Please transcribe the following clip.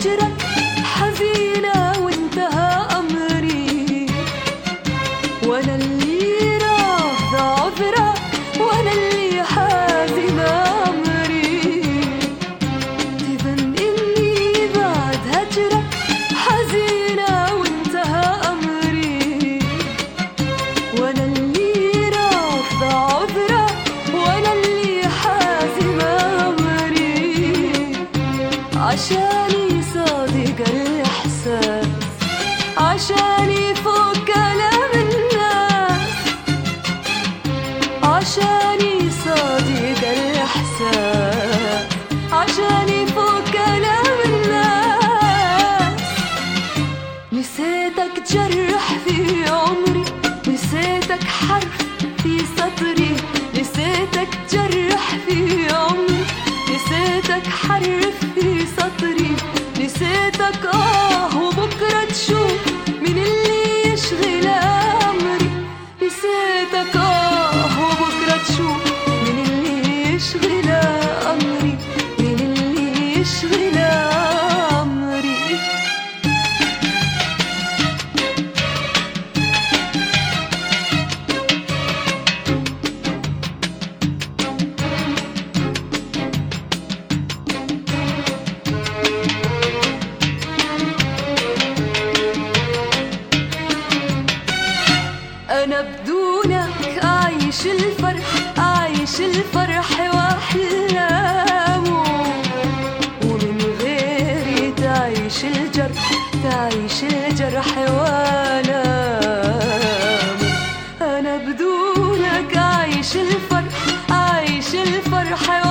هجرك حزينة وانتهى أمري وأنا اللي رافضة عذرك وأنا اللي حازمة أمري تظن إني بعد هجرك حزينة وانتهى أمري وأنا اللي رافضة عذرك وأنا اللي حازمة أمري عشاني صادق الإحساس عشاني فوق كلام الناس عشاني صادق الإحساس عشاني فوق كلام الناس نسيتك جرح في عمري نسيتك حرف في سطري نسيتك جرح في عمري نسيتك حرف في سطري نسيتك آه وبكرة تشوف من اللي يشغل أمري نسيتك آه وبكرة تشوف من اللي يشغل أمري من اللي يشغل أمري أنا بدونك أعيش الفرح أعيش الفرح وأحلامه ومن غيري تعيش الجرح تعيش الجرح وألامه أنا بدونك أعيش الفرح أعيش الفرح